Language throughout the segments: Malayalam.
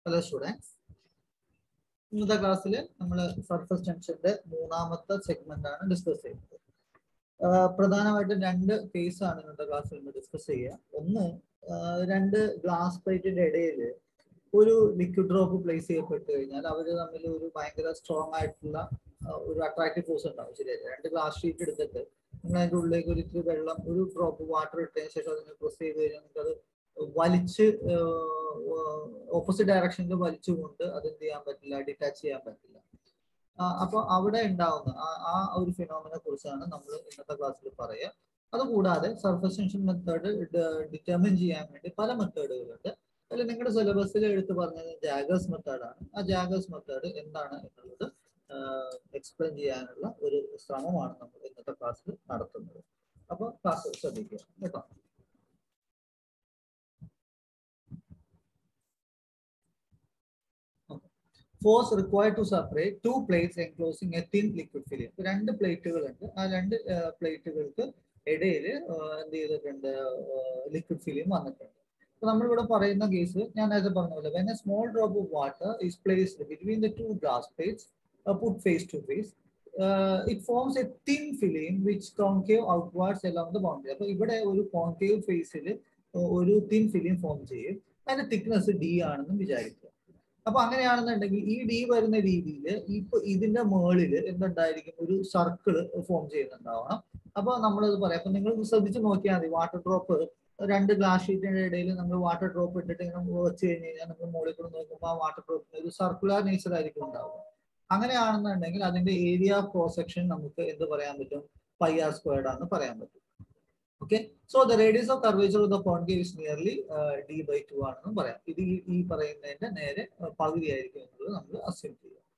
ഹലോ സ്റ്റുഡൻസ് ഇന്നത്തെ ക്ലാസ്സിൽ നമ്മൾ സർഫസ് ടെൻഷന്റെ മൂന്നാമത്തെ സെഗ്മെന്റ് ആണ് ഡിസ്കസ് ചെയ്യുന്നത് ആഹ് പ്രധാനമായിട്ടും രണ്ട് കേസ് ആണ് ഇന്നത്തെ ക്ലാസ്സിൽ നമ്മൾ ഡിസ്കസ് ചെയ്യുക ഒന്ന് ആഹ് രണ്ട് ഗ്ലാസ് പ്ലേറ്റിന്റെ ഇടയിൽ ഒരു ലിക്വിഡ് ഡ്രോപ്പ് പ്ലേസ് ചെയ്യപ്പെട്ട് കഴിഞ്ഞാൽ അവർ തമ്മിൽ ഒരു ഭയങ്കര സ്ട്രോങ് ആയിട്ടുള്ള ആഹ് ഒരു അട്രാക്റ്റീവ് ഫോഴ്സ് ഉണ്ടാവും ശരിയല്ലേ രണ്ട് ഗ്ലാസ് ഷീറ്റ് എടുത്തിട്ട് നിങ്ങൾ അതിന്റെ ഉള്ളിലേക്ക് ഒരു ഇത്തിരി വെള്ളം ഒരു ഡ്രോപ്പ് വാട്ടർ ഇട്ടതിന് ശേഷം അതിനെ പ്രസ് ചെയ്ത് കഴിഞ്ഞാൽ നിങ്ങൾക്ക് അത് വലിച്ച് ഓപ്പോസിറ്റ് ഡയറക്ഷനിൽ വലിച്ചുകൊണ്ട് അത് എന്ത് ചെയ്യാൻ പറ്റില്ല ഡിറ്റാച്ച് ചെയ്യാൻ പറ്റില്ല അപ്പൊ അവിടെ ഉണ്ടാവുന്ന ആ- ആ ഒരു ഫിനോമിനെ കുറിച്ചാണ് നമ്മൾ ഇന്നത്തെ ക്ലാസ്സിൽ പറയുക അതുകൂടാതെ സർഫസ് ടെൻഷൻ മെത്തേഡ് ഡിറ്റർമിൻ ചെയ്യാൻ വേണ്ടി പല മെത്തേഡുകളുണ്ട് അതിൽ നിങ്ങളുടെ സിലബസിൽ എടുത്ത് പറഞ്ഞത് ജാഗേഴ്സ് മെത്തേഡാണ് ആ ജാഗേഴ്സ് മെത്തേഡ് എന്താണ് എന്നുള്ളത് എക്സ്പ്ലെയിൻ ചെയ്യാനുള്ള ഒരു ശ്രമമാണ് നമ്മൾ ഇന്നത്തെ ക്ലാസ്സിൽ നടത്തുന്നത് അപ്പോൾ ക്ലാസ് ശ്രദ്ധിക്കുക കേട്ടോ force required to separate two plates enclosing a thin liquid film രണ്ട് പ്ലേറ്റുകൾ ഉണ്ട് ആ രണ്ട് പ്ലേറ്റുകൾക്ക് ഇടയിൽ എന്ത് ചെയ്തിട്ടുണ്ട് ലിക്വിഡ് ഫിലിം വന്നിട്ടുണ്ട് അപ്പൊ നമ്മളിവിടെ പറയുന്ന കേസ് ഞാൻ നേരത്തെ പറഞ്ഞ പോലെ when a small drop of water is placed between the two glass plates put face to face it forms a thin film which concave outwards along the boundary അപ്പൊ ഇവിടെ ഒരു കോൺകേവ് ഫേസിൽ ഒരു തിൻ ഫിലിം ഫോം ചെയ്യും അതിന്റെ തിക്നെസ് ഡി ആണെന്ന് വിചാരിക്കുക അപ്പൊ അങ്ങനെയാണെന്നുണ്ടെങ്കിൽ ഈ ഡി വരുന്ന രീതിയിൽ ഇപ്പൊ ഇതിന്റെ മുകളിൽ എന്തുണ്ടായിരിക്കും ഒരു സർക്കിൾ ഫോം ചെയ്യുന്നുണ്ടാവണം അപ്പൊ നമ്മളത് പറയാം അപ്പൊ നിങ്ങൾ ശ്രദ്ധിച്ച് നോക്കിയാൽ മതി വാട്ടർ ഡ്രോപ്പ് രണ്ട് ഗ്ലാസ് ഷീറ്റിന്റെ ഇടയിൽ നമ്മൾ വാട്ടർ ഡ്രോപ്പ് ഇട്ടിട്ട് ഇങ്ങനെ വെച്ച് കഴിഞ്ഞ് കഴിഞ്ഞാൽ നമ്മൾ മുകളിൽ കൂടെ നോക്കുമ്പോൾ ആ വാട്ടർ ഡ്രോപ്പിന് ഒരു സർക്കുലർ നേച്ചർ ആയിരിക്കും ഉണ്ടാവുക അങ്ങനെയാണെന്നുണ്ടെങ്കിൽ അതിന്റെ ഏരിയ ഓഫ് ക്രോസ് സെക്ഷൻ നമുക്ക് എന്ത് പറയാൻ പറ്റും പൈ ആർ സ്ക്വയർഡ് ആണെന്ന് പറയാൻ പറ്റും okay so the radius of curvature of the concave is nearly D by two ആണെന്ന് പറയാം ഇത് ഈ ഈ പറയുന്നതിന്റെ നേരെ പകുതി ആയിരിക്കും എന്നുള്ളത് നമ്മൾ അസ്യൂം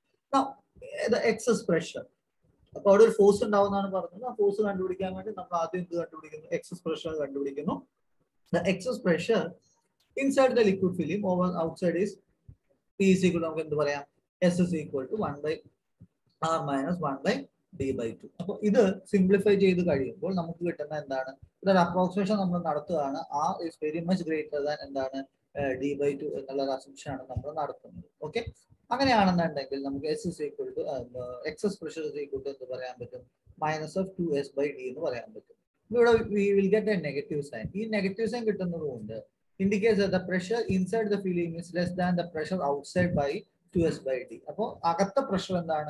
ചെയ്യുക എക്സസ് പ്രഷർ അപ്പൊ അവിടെ ഒരു ഫോഴ്സ് ഉണ്ടാവുന്നതാണ് പറഞ്ഞത് ആ ഫോഴ്സ് കണ്ടുപിടിക്കാൻ വേണ്ടി നമ്മൾ ആദ്യം എന്ത് കണ്ടുപിടിക്കുന്നു എക്സസ് പ്രഷർ കണ്ടുപിടിക്കുന്നു the excess pressure inside the liquid film over outside is P is equal നമുക്ക് എന്ത് പറയാം S is equal to one by R minus one by D by two അപ്പൊ ഇത് സിംപ്ലിഫൈ ചെയ്ത് കഴിയുമ്പോൾ നമുക്ക് കിട്ടുന്ന എന്താണ് ഇതൊരു അപ്രോക്സിമേഷൻ നമ്മൾ നടത്തുകയാണ് R is very much greater than എന്താണ് ഡി ബൈ ടു എന്നുള്ള ഒരു assumption ആണ് നമ്മൾ നടത്തുന്നത് ഓക്കെ അങ്ങനെയാണെന്നുണ്ടെങ്കിൽ നമുക്ക് S is equal to excess pressure is equal to എന്ന് പറയാൻ പറ്റും minus of two S by D എന്ന് പറയാൻ പറ്റും ഇവിടെ we will get a negative sign ഈ നെഗറ്റീവ് സൈൻ കിട്ടുന്നത് കൊണ്ട് indicates the pressure inside the film is less than the pressure outside by to S by D അപ്പോൾ അകത്ത പ്രഷർ എന്താണ്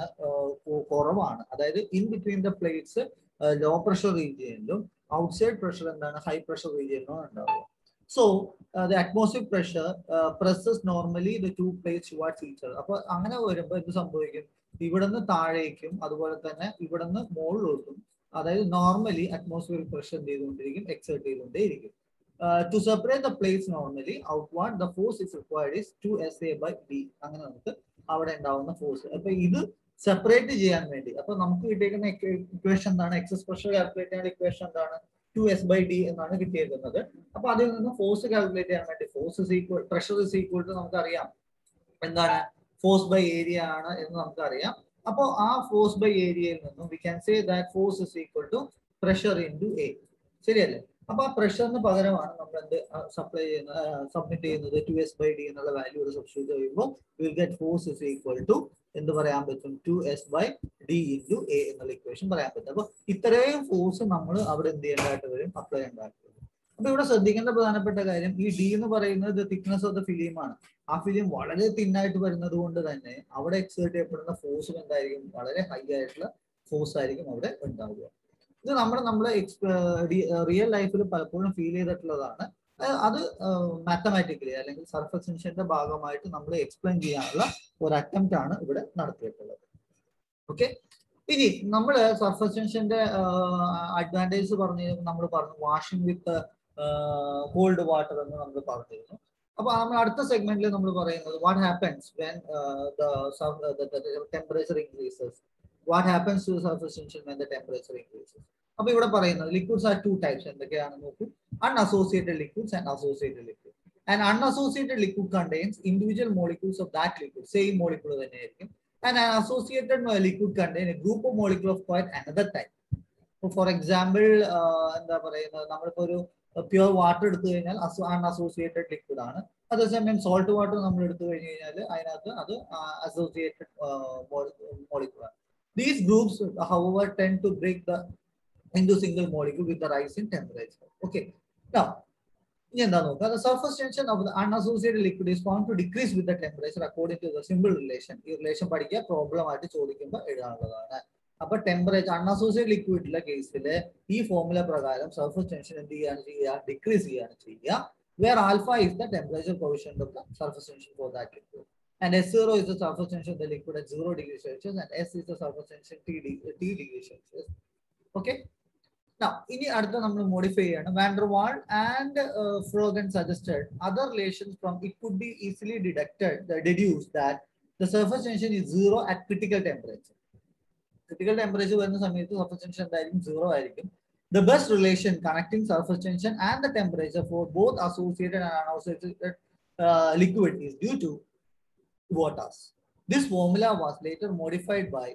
കുറവാണ് അതായത് in between the plates low pressure റീജിയനിലും ഔട്ട്സൈഡ് പ്രഷർ എന്താണ് ഹൈ പ്രഷർ റീജിയനിലും ഉണ്ടാവുക so the atmosphere pressure presses normally the two plates towards each അപ്പൊ അങ്ങനെ വരുമ്പോൾ എന്ത് സംഭവിക്കും ഇവിടുന്ന് താഴേക്കും അതുപോലെ തന്നെ ഇവിടുന്ന് മുകളിലോട്ടും അതായത് നോർമലി അറ്റ്മോസ്ഫിയർ പ്രഷർ എന്ത് ചെയ്തുകൊണ്ടിരിക്കും എക്സേർട്ട് ചെയ്തുകൊണ്ടേയിരിക്കും to separate the plates normally outward the force is required is two S A by D അങ്ങനെ നമുക്ക് അവിടെ ഉണ്ടാവുന്ന ഫോഴ്സ് അപ്പൊ ഇത് സെപ്പറേറ്റ് ചെയ്യാൻ വേണ്ടി അപ്പൊ നമുക്ക് കിട്ടിയിരിക്കുന്ന ഇക്വേഷൻ എന്താണ് എക്സസ് പ്രഷർ കാൽക്കുലേറ്റ് ചെയ്യാൻ ഇക്വേഷൻ എന്താണ് ടു എസ് ബൈ ഡി എന്നാണ് കിട്ടിയിരിക്കുന്നത് അപ്പൊ അതിൽ നിന്ന് ഫോഴ്സ് കാൽക്കുലേറ്റ് ചെയ്യാൻ വേണ്ടി force is equal pressure is equal to നമുക്കറിയാം എന്താണ് ഫോഴ്സ് ബൈ ഏരിയ ആണ് എന്ന് നമുക്കറിയാം അപ്പോൾ ആ ഫോഴ്സ് ബൈ ഏരിയയിൽ നിന്നും we can say that force is equal to pressure into A ശരിയല്ലേ അപ്പൊ ആ പ്രഷറിന് പകരമാണ് നമ്മൾ എന്ത് സപ്ലൈ ചെയ്യുന്നത് സബ്മിറ്റ് ചെയ്യുന്നത് ടു എസ് ബൈ ഡി എന്നുള്ള വാല്യൂ ഇവിടെ സബ്സ്റ്റിറ്റ്യൂട്ട് ചെയ്യുമ്പോൾ will get force is equal to എന്ത് പറയാൻ പറ്റും two S by D into A എന്നുള്ള ഇക്വേഷൻ പറയാൻ പറ്റും അപ്പൊ ഇത്രയും ഫോഴ്സ് നമ്മൾ അവിടെ എന്ത് ചെയ്യേണ്ടതായിട്ട് വരും അപ്ലൈ ചെയ്യേണ്ടതായിട്ട് വരും അപ്പൊ ഇവിടെ ശ്രദ്ധിക്കേണ്ട പ്രധാനപ്പെട്ട കാര്യം ഈ ഡി എന്ന് പറയുന്നത് തിക്നെസ് ഓഫ് ദ ഫിലിമാണ് ആ ഫിലിം വളരെ തിന്നായിട്ട് വരുന്നത് കൊണ്ട് തന്നെ അവിടെ എക്സേർട്ട് ചെയ്യപ്പെടുന്ന ഫോഴ്സ് എന്തായിരിക്കും വളരെ ഹൈ ആയിട്ടുള്ള ഫോഴ്സ് ആയിരിക്കും അവിടെ ഉണ്ടാവുക ഇത് നമ്മുടെ നമ്മളെ റിയൽ ലൈഫിൽ പലപ്പോഴും ഫീൽ ചെയ്തിട്ടുള്ളതാണ് അത് മാത്തമാറ്റിക്കലി അല്ലെങ്കിൽ സർഫസ് ടെൻഷന്റെ ഭാഗമായിട്ട് നമ്മൾ എക്സ്പ്ലെയിൻ ചെയ്യാനുള്ള ഒരു അറ്റംപ്റ്റ് ആണ് ഇവിടെ നടത്തിയിട്ടുള്ളത് ഓക്കെ ഇനി നമ്മൾ സർഫസ് ടെൻഷന്റെ അഡ്വാൻറ്റേജ് പറഞ്ഞു നമ്മൾ പറഞ്ഞു വാഷിംഗ് വിത്ത് കോൾഡ് വാട്ടർ എന്ന് നമ്മൾ പറഞ്ഞിരുന്നു അപ്പൊ നമ്മൾ അടുത്ത സെഗ്മെന്റിൽ നമ്മൾ പറയുന്നത് what happens when temperature increases what happens to surface tension when the temperature increases അപ്പൊ ഇവിടെ പറയുന്നത് ലിക്വിഡ്സ് ആർ ടു ടൈപ്സ് എന്തൊക്കെയാണെന്ന് നോക്കൂ unassociated liquids and associated liquid and unassociated liquid contains individual molecules of that liquid same molecule തന്നെയായിരിക്കും and an associated liquid contain a group of molecule of quite another type. For example എന്താ പറയുന്നത് നമ്മളിപ്പോ ഒരു പ്യുവർ വാട്ടർ എടുത്തു കഴിഞ്ഞാൽ അൺഅസോസിയേറ്റഡ് ലിക്വിഡ് ആണ് അതേസമയം സോൾട്ട് വാട്ടർ നമ്മൾ എടുത്തു കഴിഞ്ഞ് കഴിഞ്ഞാൽ അതിനകത്ത് അത് അസോസിയേറ്റഡ് മോളിക്യൂൾ ആണ് these groups however tend to break the into single molecule with the rise in temperature. Okay. Now, ഇനി എന്താ നോക്കുക the surface tension of the unassociated liquid is found to decrease with the temperature according to the simple relation ഈ റിലേഷൻ പഠിക്കുക പ്രോബ്ലം ആയിട്ട് ചോദിക്കുമ്പോൾ എഴുതാനുള്ളതാണ് അപ്പൊ ടെമ്പറേച്ചർ അൺഅസോസിയേറ്റ് ലിക്വിഡിലെ കേസിൽ ഈ ഫോർമുല പ്രകാരം സർഫസ് ടെൻഷൻ എന്ത് ചെയ്യാണ് ചെയ്യുക ഡിക്രീസ് ചെയ്യാണ് ചെയ്യുക where alpha is the temperature coefficient of the surface tension for that liquid and S0 is the surface tension of the liquid at 0 degree Celsius and S is the surface tension T, T degree Celsius. Okay. Now, ഇനി അടുത്ത നമ്മൾ മോഡിഫൈ ചെയ്യാണ് വാൻഡർവാൾ ആൻഡ് ഫ്രോഗൻ suggested other relations from it could be easily deducted deduce that the surface tension is zero at critical temperature critical temperature വരുന്ന സമയത്ത് സർഫസ് ടെൻഷൻ എന്തായിരിക്കും സീറോ ആയിരിക്കും The best relation connecting surface tension and the temperature for both associated and unassociated uh, liquid is due to waters. This formula was later modified by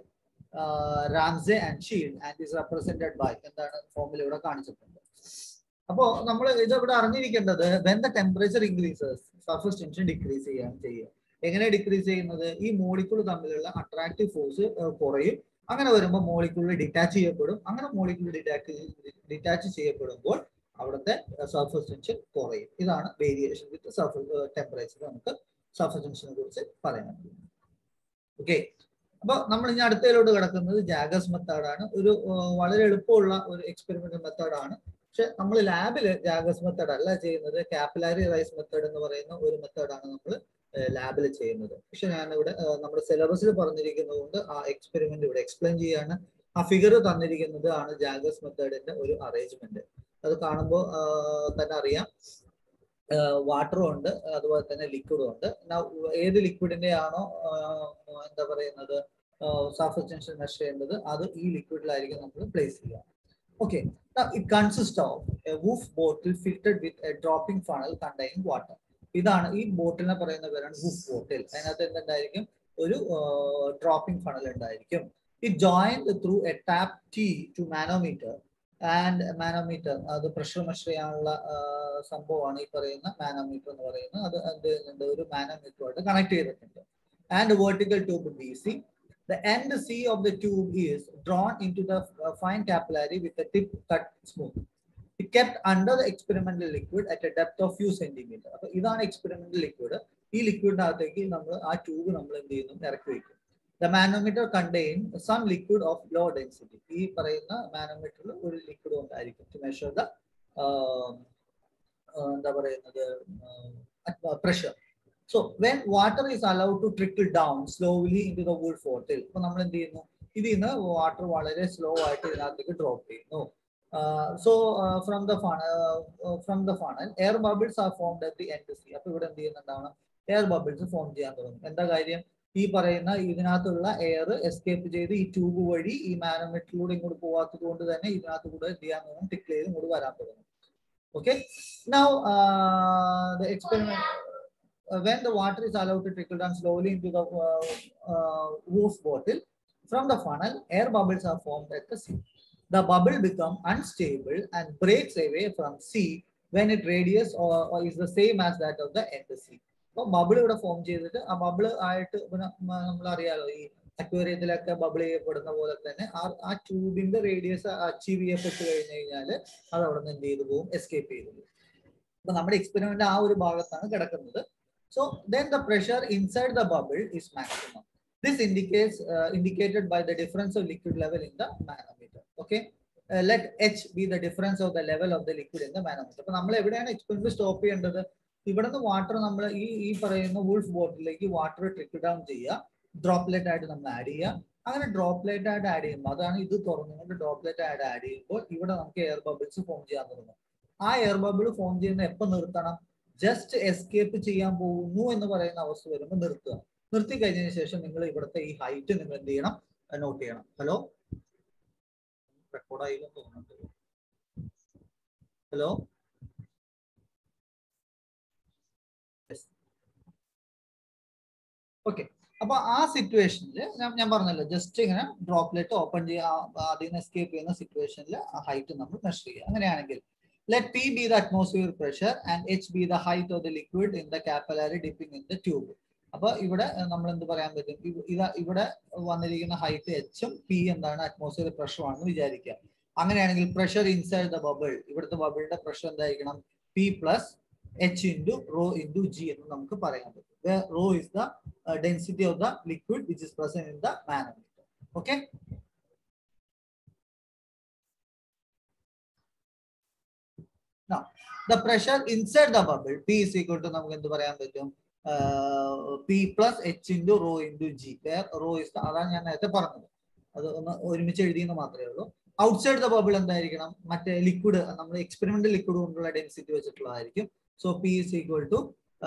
uh, Ramsey and Shield and is represented by എന്താണ് ഫോർമുല ഇവിടെ കാണിച്ചിട്ടുണ്ട് അപ്പോ നമ്മൾ ഇത് ഇവിടെ അറിഞ്ഞിരിക്കേണ്ടത് when the temperature increases surface tension decrease ചെയ്യാണ് ചെയ്യുക എങ്ങനെ ഡിക്രീസ് ചെയ്യുന്നത് ഈ മോളിക്യൂൾ തമ്മിലുള്ള അട്രാക്റ്റീവ് ഫോഴ്സ് കുറയും അങ്ങനെ വരുമ്പോൾ മോളിക്യൂൾ ഡിറ്റാച്ച് ചെയ്യപ്പെടും അങ്ങനെ മോളിക്യൂൾ ഡിറ്റാച്ച് ഡിറ്റാച്ച് ചെയ്യപ്പെടുമ്പോൾ അവിടുത്തെ സർഫസ് ടെൻഷൻ കുറയും ഇതാണ് വേരിയേഷൻ വിത്ത് സർഫസ് ടെമ്പറേച്ചർ നമുക്ക് സർഫസ് ടെൻഷനെ കുറിച്ച് പറയാൻ ഓക്കെ അപ്പൊ നമ്മൾ ഇനി അടുത്തതിലോട്ട് കിടക്കുന്നത് ജാഗസ് മെത്തേഡാണ് ഒരു വളരെ എളുപ്പമുള്ള ഒരു എക്സ്പെരിമെന്റൽ മെത്തേഡാണ് പക്ഷെ നമ്മൾ ലാബില് ജാഗസ് മെത്തേഡ് അല്ല ചെയ്യുന്നത് കാപ്പിലാരി റൈസ് മെത്തേഡ് എന്ന് പറയുന്ന ഒരു മെത്തേഡാണ് നമ്മൾ ലാബിൽ ചെയ്യുന്നത് പക്ഷെ ഞാൻ ഇവിടെ നമ്മുടെ സിലബസിൽ പറഞ്ഞിരിക്കുന്നത് കൊണ്ട് ആ എക്സ്പെരിമെന്റ് ഇവിടെ എക്സ്പ്ലെയിൻ ചെയ്യാണ് ആ ഫിഗർ തന്നിരിക്കുന്നത് ആണ് ജാഗസ് മെത്തേഡിന്റെ ഒരു അറേഞ്ച്മെന്റ് അത് കാണുമ്പോൾ തന്നെ അറിയാം വാട്ടറും ഉണ്ട് അതുപോലെ തന്നെ ലിക്വിഡും ഉണ്ട് ഏത് ലിക്വിഡിന്റെ ആണോ എന്താ പറയുന്നത് സർഫസ് ടെൻഷൻ മെഷർ ചെയ്യേണ്ടത് അത് ഈ ലിക്വിഡിലായിരിക്കും നമ്മൾ പ്ലേസ് ചെയ്യുക okay it consist of a Woulfe bottle fitted with a dropping funnel containing water ഇതാണ് ഈ ബോട്ടിലിനെ പറയുന്ന പേരാണ് വൂഫ് ബോട്ടിൽ അതിനകത്ത് എന്തുണ്ടായിരിക്കും ഒരു ഡ്രോപ്പിംഗ് ഫണൽ ഉണ്ടായിരിക്കും it join through a tap T to manometer and manometer അത് പ്രഷർ മെഷർ ചെയ്യാനുള്ള സംഭവമാണ് ഈ പറയുന്ന മാനോമീറ്റർ എന്ന് പറയുന്നത് അത് എന്ത് ഒരു മാനോമീറ്ററുമായിട്ട് കണക്ട് ചെയ്തിട്ടുണ്ട് and vertical tube B C The end C of the tube is drawn into the uh, fine capillary with the tip cut smooth. It kept under the experimental liquid at a depth of few centimeter. അപ്പൊ ഇതാണ് എക്സ്പെരിമെന്റൽ ലിക്വിഡ് ഈ ലിക്വിഡിനകത്തേക്ക് നമ്മൾ ആ ട്യൂബ് നമ്മൾ എന്ത് ചെയ്യുന്നു ഇറക്കി വയ്ക്കും the manometer contain some liquid of low density ഈ പറയുന്ന മാനോമീറ്ററിൽ ഒരു ലിക്വിഡ് ഉണ്ടായിരിക്കും ടു മെഷർ ദ എന്താ പറയുന്നത് pressure so when water is allowed to trickle down slowly into the Woulfe bottle അപ്പൊ നമ്മൾ എന്ത് ചെയ്യുന്നു ഇതിൽ നിന്ന് വാട്ടർ വളരെ സ്ലോ ആയിട്ട് ഇതിനകത്തേക്ക് ഡ്രോപ്പ് ചെയ്യുന്നു so from the funnel from the funnel air bubbles are formed at the end C അപ്പൊ ഇവിടെ എന്ത് ചെയ്യുന്നുണ്ടാണ് എയർ ബബിൾസ് ഫോം ചെയ്യാൻ തുടങ്ങും എന്താ കാര്യം ഈ പറയുന്ന ഇതിനകത്തുള്ള എയർ എസ്കേപ്പ് ചെയ്ത് ഈ ട്യൂബ് വഴി ഈ മാനോമീറ്ററിലൂടെ ഇങ്ങോട്ട് പോകാത്തത് കൊണ്ട് തന്നെ ഇതിനകത്ത് കൂടെ എന്ത് ചെയ്യാൻ തുടങ്ങും ടിക്കിൾ ചെയ്ത് ഇങ്ങോട്ട് വരാൻ തുടങ്ങും okay now the experiment when the water is allowed to trickle down slowly into the uh, uh, roof bottle from the funnel, air bubbles are formed at the sea. The bubble become unstable and breaks away from sea when its radius or, or is the same as that of the end sea. അപ്പോൾ ബബിൾ ഇവിടെ ഫോം ചെയ്തിട്ട് ആ ബബിൾ ആയിട്ട് നമ്മൾ അറിയാലോ ഈ അക്വേറിയത്തിലൊക്കെ ബബിൾ ചെയ്യപ്പെടുന്ന പോലെ തന്നെ ആ ആ ട്യൂബിന്റെ റേഡിയസ് അച്ചീവ് ചെയ്യപ്പെട്ട് കഴിഞ്ഞു കഴിഞ്ഞാൽ അത് അവിടെ നിന്ന് എന്ത് ചെയ്തു പോകും എസ്കേപ്പ് ചെയ്തു പോകും അപ്പൊ നമ്മുടെ എക്സ്പെരിമെന്റ് ആ ഒരു ഭാഗത്താണ് കിടക്കുന്നത് So then the pressure inside the bubble is maximum. This indicates uh, indicated by the difference of liquid level in the manometer. Okay. Uh, let H be the difference of the level of the liquid in the manometer. അപ്പൊ നമ്മൾ എവിടെയാണ് എക്സ്പെരിമെന്റ് സ്റ്റോപ്പ് ചെയ്യേണ്ടത് ഇവിടെ നിന്ന് വാട്ടർ നമ്മൾ ഈ ഈ പറയുന്ന വൂൾഫ് ബോട്ടിലേക്ക് വാട്ടർ ട്രിക്കിൾ ഡൗൺ ചെയ്യുക ഡ്രോപ്ലെറ്റ് ആയിട്ട് നമ്മൾ ആഡ് ചെയ്യുക അങ്ങനെ ഡ്രോപ്ലെറ്റ് ആയിട്ട് ആഡ് ചെയ്യുമ്പോൾ അതാണ് ഇത് തുറന്നുകൊണ്ട് ഡ്രോപ്ലെറ്റ് ആയിട്ട് ആഡ് ചെയ്യുമ്പോൾ ഇവിടെ നമുക്ക് എയർ ബബിൾസ് ഫോം ചെയ്യാൻ തുടങ്ങും ആ എയർ ബബിൾ ഫോം ചെയ്യുന്ന എപ്പോൾ നിർത്തണം ജസ്റ്റ് എസ്കേപ്പ് ചെയ്യാൻ പോകുന്നു എന്ന് പറയുന്ന അവസ്ഥ വരുമ്പോൾ നിർത്തുക നിർത്തി കഴിഞ്ഞതിന് ശേഷം നിങ്ങൾ ഇവിടുത്തെ ഈ ഹൈറ്റ് നിങ്ങൾ എന്ത് ചെയ്യണം നോട്ട് ചെയ്യണം ഹലോ റെക്കോർഡായില്ലെന്ന് തോന്നുന്നുണ്ട് ഹലോ ഓക്കെ അപ്പൊ ആ സിറ്റുവേഷനിൽ ഞാൻ ഞാൻ പറഞ്ഞല്ലോ ജസ്റ്റ് ഇങ്ങനെ ഡ്രോപ്ലെറ്റ് ഓപ്പൺ ചെയ്യുക അതിൽ നിന്ന് എസ്കേപ്പ് ചെയ്യുന്ന സിറ്റുവേഷനിൽ ആ ഹൈറ്റ് നമ്മൾ മെഷർ ചെയ്യുക അങ്ങനെയാണെങ്കിൽ let P be the atmospheric pressure and H be the height of the liquid in the capillary dipping in the tube. അപ്പൊ ഇവിടെ നമ്മൾ എന്ത് പറയാൻ പറ്റും ഇവ- ഇതാ ഇവിടെ വന്നിരിക്കുന്ന ഹൈറ്റ് എച്ചും പി എന്താണ് അറ്റ്മോസ്ഫിയർ പ്രഷർ ആണെന്ന് വിചാരിക്കുക അങ്ങനെയാണെങ്കിൽ പ്രഷർ ഇൻസൈഡ് ദ ബബിൾ ഇവിടുത്തെ ബബിളിന്റെ പ്രഷർ എന്തായിരിക്കണം P plus H into rho into G എന്ന് നമുക്ക് പറയാൻ പറ്റും rho is the density of the liquid which is present in the manometer okay Now, the pressure inside the bubble, P is equal to നമുക്ക് എന്ത് പറയാൻ പറ്റും P plus H into rho into G rho is അതാണ് ഞാൻ നേരത്തെ പറഞ്ഞത് അത് ഒന്ന് ഒരുമിച്ച് എഴുതിയെന്ന് മാത്രമേ ഉള്ളൂ ഔട്ട്സൈഡ് ദ ബബിൾ എന്തായിരിക്കണം മറ്റേ ലിക്വിഡ് നമ്മൾ എക്സ്പെരിമെന്റൽ ലിക്വിഡ് കൊണ്ടുള്ള ഡെൻസിറ്റി വെച്ചിട്ടുള്ളതായിരിക്കും so P is equal to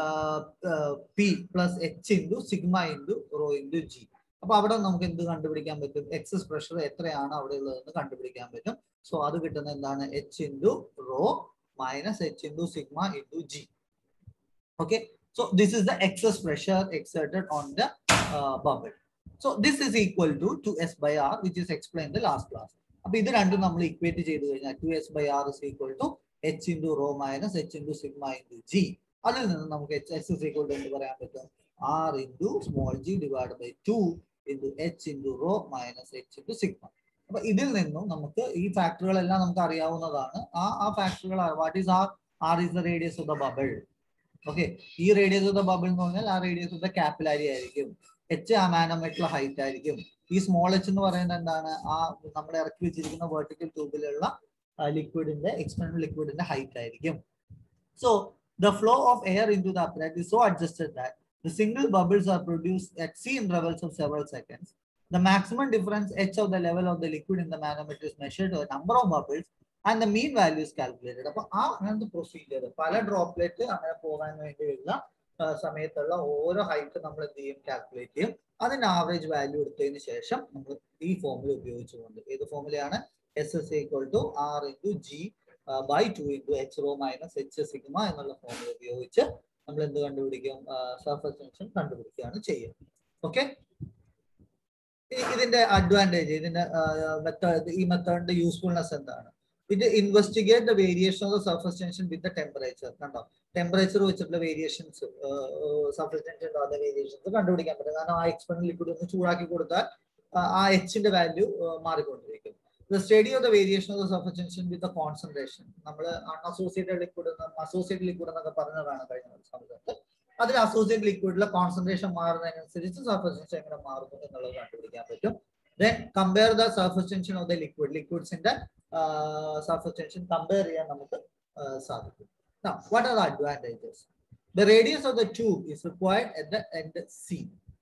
P plus H into sigma into rho into G അപ്പൊ അവിടെ നമുക്ക് എന്ത് കണ്ടുപിടിക്കാൻ പറ്റും എക്സസ് പ്രഷർ എത്രയാണ് അവിടെ ഉള്ളതെന്ന് കണ്ടുപിടിക്കാൻ പറ്റും സോ അത് കിട്ടുന്ന എന്താണ് H into rho minus h into sigma into g. Okay, so this is the excess pressure exerted on the uh, bubble. So this is equal to 2s by r, which is explained in the last class. അപ്പൊ ഇത് രണ്ടും നമ്മൾ ഇക്വേറ്റ് ചെയ്ത് കഴിഞ്ഞാൽ two S by R is equal to H into rho minus H into sigma into G അതിൽ നിന്ന് നമുക്ക് H S is equal to എന്ന് പറയാൻ പറ്റും R into small g divide by two into H into rho minus H into sigma അപ്പൊ ഇതിൽ നിന്നും നമുക്ക് ഈ ഫാക്ടറുകളെല്ലാം നമുക്ക് അറിയാവുന്നതാണ് ആ ആ ഫാക്ടറുകൾ what is R R is the radius of the bubble okay ഈ റേഡിയസ് ഓഫ് ദ ബബിൾ എന്ന് പറഞ്ഞാൽ ആ റേഡിയസ് ഓഫ് ദ കാപ്പിലാരി ആയിരിക്കും എച്ച് ആ മാനോമീറ്റർ ഹൈറ്റ് ആയിരിക്കും ഈ സ്മോൾ എച്ച് എന്ന് പറയുന്നത് എന്താണ് ആ നമ്മൾ ഇറക്കി വെച്ചിരിക്കുന്ന വെർട്ടിക്കൽ ട്യൂബിലുള്ള ലിക്വിഡിന്റെ എക്സ്റ്റേണൽ ലിക്വിഡിന്റെ ഹൈറ്റ് ആയിരിക്കും so the flow of air into the apparatus is so adjusted that the single bubbles are produced at C intervals of several seconds. The maximum difference h of the level of the liquid in the manometer is measured to a number of bubbles and the mean value is calculated. അപ്പൊ ആ അങ്ങനത്തെ പ്രൊസീജിയർ പല ഡ്രോപ്ലെറ്റ് അങ്ങനെ പോകാൻ വേണ്ടിയുള്ള ആ, സമയത്തുള്ള ഓരോ ഹൈറ്റ് നമ്മൾ എന്ത് ചെയ്യും കാൽക്കുലേറ്റ് ചെയ്യും അതിന്റെ ആവറേജ് വാല്യൂ എടുത്തതിന് ശേഷം നമ്മൾ ഈ ഫോമുല ഉപയോഗിച്ചുകൊണ്ട് ഏത് ഫോമുലയാണ് S S equal to R into G by two into H rho minus H sigma എന്നുള്ള ഫോമുല ഉപയോഗിച്ച് നമ്മൾ എന്ത് കണ്ടുപിടിക്കും സർഫസ് ടെൻഷൻ കണ്ടുപിടിക്കുകയാണ് ചെയ്യുക ഓക്കെ ഇതിന്റെ അഡ്വാൻറ്റേജ് ഇതിന്റെ മെത്തേഡ് ഈ മെത്തേഡിന്റെ യൂസ്ഫുൾനെസ് എന്താണ് ഇത് investigate the variation of the surface tension with the temperature കണ്ടോ ടെമ്പറേച്ചർ വെച്ചിട്ടുള്ള variations surface tension other variations കണ്ടുപിടിക്കാൻ പറ്റും കാരണം ആ എക്സ്പെർട്ട് ലിക്വിഡ് ഒന്ന് ചൂടാക്കി കൊടുത്താൽ ആ- ആ എച്ചിന്റെ വാല്യൂ മാറിക്കൊണ്ടിരിക്കും the study of the variation of the surface tension with the concentration നമ്മൾ അൺഅസോസിയേറ്റഡ് ലിക്വിഡ് അസോസിയേറ്റഡ് ലിക്വിഡ് എന്നൊക്കെ പറഞ്ഞതാണ് കഴിഞ്ഞ സമയത്ത് അതിൽ അസോസിയേറ്റ് ലിക്വിഡിലെ കോൺസെൻട്രേഷൻ മാറുന്നതിനനുസരിച്ച് സർഫസ് ടെൻഷൻ എങ്ങനെ മാറുന്നു എന്നുള്ളത് കണ്ടുപിടിക്കാൻ പറ്റും then compare the surface tension of the liquid ലിക്വിഡ്സിന്റെ സർഫസ് ടെൻഷൻ കമ്പയർ ചെയ്യാൻ നമുക്ക് ആ, സാധിക്കും Now, what are the advantages? The radius of the tube is required at the end C.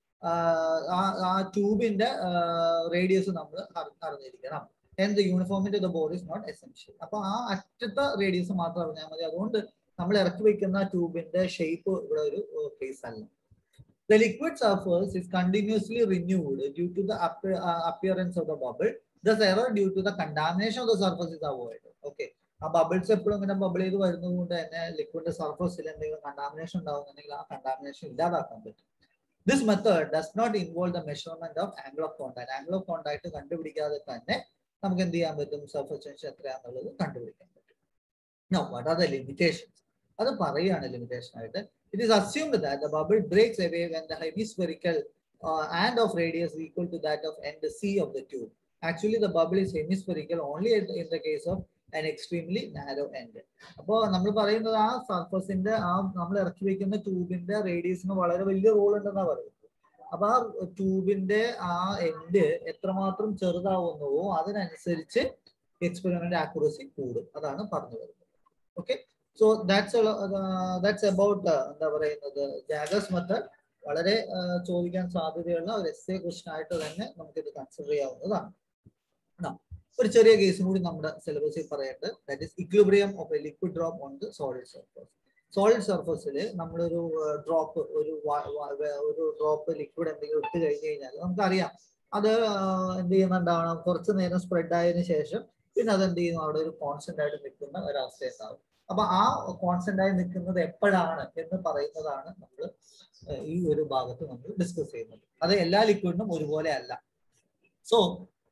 ആ ട്യൂബിന്റെ റേഡിയസ് നമ്മൾ അറിഞ്ഞിരിക്കണം and the uniformity of the bore is not essential. അപ്പൊ ആ അറ്റത്തെ റേഡിയസ് മാത്രം അറിഞ്ഞാൽ മതി അതുകൊണ്ട് നമ്മൾ ഇറക്കി വെക്കുന്ന ട്യൂബിന്റെ ഷേപ്പ് ഇവിടെ ഒരു കേസ് അല്ല The liquid surface is continuously renewed due to the appear, uh, appearance of the bubble. Thus, error due to the contamination of the surface is avoided. Okay. ആ ബബിൾസ് എപ്പോഴും ഇങ്ങനെ ബബിൾ ചെയ്ത് വരുന്നത് കൊണ്ട് തന്നെ ലിക്വിഡിന്റെ സർഫസിൽ എന്തെങ്കിലും കണ്ടാമിനേഷൻ ഉണ്ടാവുന്നുണ്ടെങ്കിൽ ആ കണ്ടാമിനേഷൻ ഇല്ലാതാക്കാൻ പറ്റും this method does not involve the measurement of angle of contact angle of contact കണ്ടുപിടിക്കാതെ തന്നെ നമുക്ക് എന്ത് ചെയ്യാൻ പറ്റും സർഫസ് ടെൻഷൻ എത്രയാണെന്നുള്ളത് കണ്ടുപിടിക്കാൻ പറ്റും no what are the limitations അത് പറയുകയാണ് ലിമിറ്റേഷൻ ആയിട്ട് it is assumed that the bubble breaks away when the hemispherical and of radius equal to that of end C of the tube. Actually, the bubble is hemispherical only in the, in the case of an extremely narrow end. അപ്പോൾ നമ്മൾ പറയുന്നത് ആ സർഫസിന്റെ ആ നമ്മൾ ഇറക്കി വെക്കുന്ന ട്യൂബിന്റെ റേഡിയസിന് വളരെ വലിയ റോൾ ഉണ്ടെന്നാണ് പറയുന്നത് അപ്പൊ ആ ട്യൂബിന്റെ ആ എൻഡ് എത്രമാത്രം ചെറുതാവുന്നുവോ അതിനനുസരിച്ച് എക്സ്പെരിമെന്റ് ആക്യുറസി കൂടും അതാണ് പറഞ്ഞു വരുന്നത് okay so that's that's about എന്താ പറയുന്നത് ജാഗസ് മെത്തേഡ് വളരെ ആ, ചോദിക്കാൻ സാധ്യതയുള്ള ഒരു എസ് എ ക്വസ്റ്റൻ ആയിട്ട് തന്നെ നമുക്കിത് കൺസിഡർ ചെയ്യാവുന്നതാണ് Now, ഒരു ചെറിയ കേസും കൂടി നമ്മുടെ സിലബസിൽ പറയേണ്ടത് that is equilibrium of a liquid drop on the solid surface solid സർഫസിൽ നമ്മളൊരു ഡ്രോപ്പ് ഒരു വ- വ- വ- ഒരു ഡ്രോപ്പ് ലിക്വിഡ് എന്തെങ്കിലും ഇട്ട് കഴിഞ്ഞ് കഴിഞ്ഞാൽ നമുക്കറിയാം അത് ആ, എന്ത് ചെയ്യുന്നുണ്ടാവണം കുറച്ച് നേരം സ്പ്രെഡ് ആയതിനു ശേഷം പിന്നെ അത് എന്ത് ചെയ്യുന്നു അവിടെ ഒരു കോൺസ്റ്റന്റ് ആയിട്ട് നിൽക്കുന്ന ഒരവസ്ഥ ഉണ്ടാവും അപ്പൊ ആ കോൺസ്റ്റന്റ് ആയി നിൽക്കുന്നത് എപ്പോഴാണ് എന്ന് പറയുന്നതാണ് നമ്മൾ ഈ ഒരു ഭാഗത്ത് നമ്മൾ ഡിസ്കസ് ചെയ്യുന്നത് അത് എല്ലാ ലിക്വിഡിനും ഒരുപോലെ അല്ല so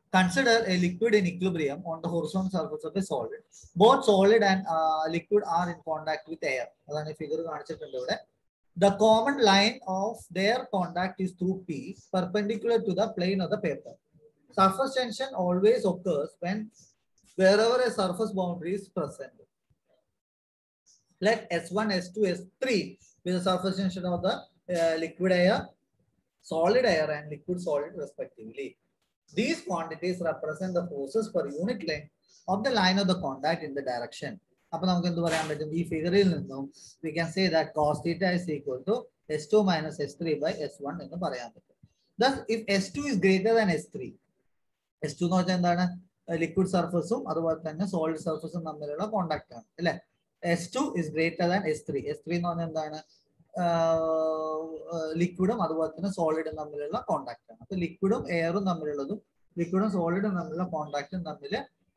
consider a liquid in equilibrium on the horizontal surface of a solid. Both solid and uh, liquid are in contact with air. അതാണ് ഫിഗർ കാണിച്ചിട്ടുണ്ട് ഇവിടെ The common line of their contact is through P, perpendicular to the plane of the paper. Surface tension always occurs when wherever a surface boundary is present. Let S1, S2, S3 be the surface tension of the uh, liquid air, solid air, and liquid solid respectively. These quantities represent the forces per unit length of the line of the contact in the direction. അപ്പൊ നമുക്ക് എന്ത് പറയാൻ പറ്റും ഈ ഫിഗറിൽ നിന്നും we can say that cos theta is equal to S two minus S three by S one എന്ന് പറയാൻ പറ്റും thus if S two is greater than S three S two എന്ന് വെച്ചാൽ എന്താണ് ലിക്വിഡ് സർഫസും അതുപോലെ തന്നെ സോളിഡ് സർഫസും തമ്മിലുള്ള കോണ്ടാക്ട് ആണ് അല്ലെ S two is greater than S three S three എന്ന് പറഞ്ഞാൽ എന്താണ് ലിക്വിഡും അതുപോലെ തന്നെ സോളിഡും തമ്മിലുള്ള കോണ്ടാക്ട് ആണ് അപ്പൊ ലിക്വിഡും എയറും തമ്മിലുള്ളതും ലിക്വിഡും സോളിഡും തമ്മിലുള്ള കോണ്ടാക്റ്റും തമ്മിൽ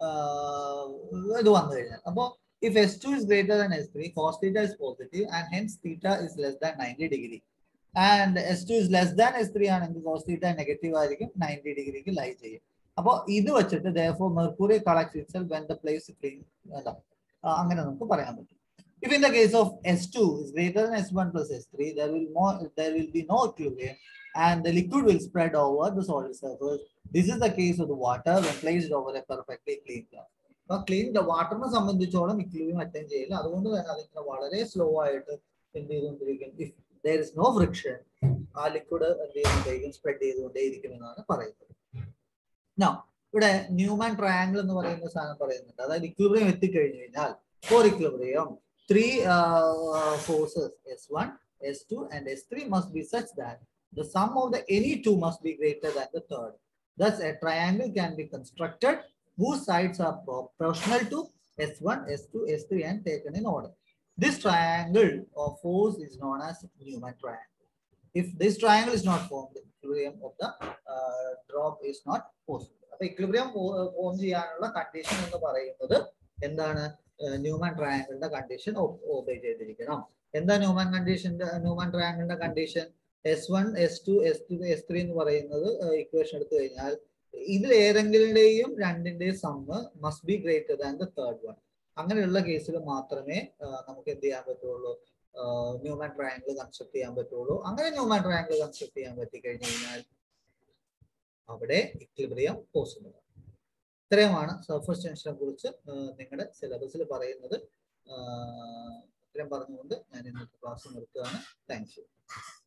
ഇത് വന്നു കഴിഞ്ഞാൽ അപ്പോൾ if S2 is greater than S3, cos theta is positive and hence theta is less than 90 degree. And S2 is less than S3 ആണെങ്കിൽ cos theta നെഗറ്റീവ് ആയിരിക്കും 90 ഡിഗ്രിക്ക് ലൈ ചെയ്യും അപ്പോൾ ഇത് വെച്ചിട്ട് therefore mercury collects itself when the place clean അല്ല അങ്ങനെ നമുക്ക് പറയാൻ പറ്റും If in the case of S2 is greater than S1 plus S3, there will more there will be no equilibrium and the liquid will spread over the solid surface. This is the case of the water when placed over a perfectly clean glass. അപ്പൊ ക്ലീൻ വാട്ടറിനെ സംബന്ധിച്ചോളം ഇക്ലിബ്രിയം അറ്റൻഡ് ചെയ്യില്ല അതുകൊണ്ട് തന്നെ അതിങ്ങനെ വളരെ സ്ലോ ആയിട്ട് എന്ത് ചെയ്തുകൊണ്ടിരിക്കും if there is no friction ആ ലിക്വിഡ് എന്ത് ചെയ്യുന്നുണ്ടായിരിക്കും സ്പ്രെഡ് ചെയ്തുകൊണ്ടേയിരിക്കും എന്നാണ് പറയുന്നത് നോ ഇവിടെ ന്യൂമാൻ ട്രയാങ്കിൾ എന്ന് പറയുന്ന സാധനം പറയുന്നുണ്ട് അതായത് ഇക്ലിബ്രിയം എത്തിക്കഴിഞ്ഞു കഴിഞ്ഞാൽ for equilibrium three forces S one S two and S three must be such that the sum of the any two must be greater than the third. Thus, a triangle can be constructed whose sides are proportional to S1, S2, S3 and taken in order. This triangle of force is known as Newman triangle. If this triangle is not formed, the equilibrium of the uh, drop is not possible. അപ്പൊ ഇക്ലിബ്രിയം ഫോം ചെയ്യാനുള്ള കണ്ടീഷൻ എന്ന് പറയുന്നത് എന്താണ് ന്യൂമാൻ ട്രയാങ്കിളിന്റെ കണ്ടീഷൻ ഒബേ ചെയ്തിരിക്കണം എന്താ ന്യൂമാൻ കണ്ടീഷന്റെ ന്യൂമാൻ ട്രയാങ്കിളിന്റെ condition S one S two S two S three എന്ന് പറയുന്നത് ഇക്വേഷൻ എടുത്തു കഴിഞ്ഞാൽ ഇതിൽ ഏതെങ്കിലുടെയും രണ്ടിന്റെയും sum must be greater than the third one അങ്ങനെയുള്ള കേസിൽ മാത്രമേ നമുക്ക് എന്ത് ചെയ്യാൻ പറ്റുള്ളൂ ന്യൂമാൻ ട്രയാങ്കിൾ കൺസ്ട്രക്ട് ചെയ്യാൻ പറ്റുള്ളൂ അങ്ങനെ ന്യൂമാൻ ട്രയാങ്കിൾ കൺസ്ട്രക്ട് ചെയ്യാൻ പറ്റി കഴിഞ്ഞു കഴിഞ്ഞാൽ അവിടെ ഇക്ലിബ്രിയം പോസിബിൾ ഇത്രയുമാണ് സർഫസ് ടെൻഷനെ കുറിച്ച് നിങ്ങളുടെ സിലബസിൽ പറയുന്നത് ഇത്രയും പറഞ്ഞുകൊണ്ട് ഞാൻ ഇന്നത്തെ ക്ലാസ് നിർത്തുകയാണ് താങ്ക് യു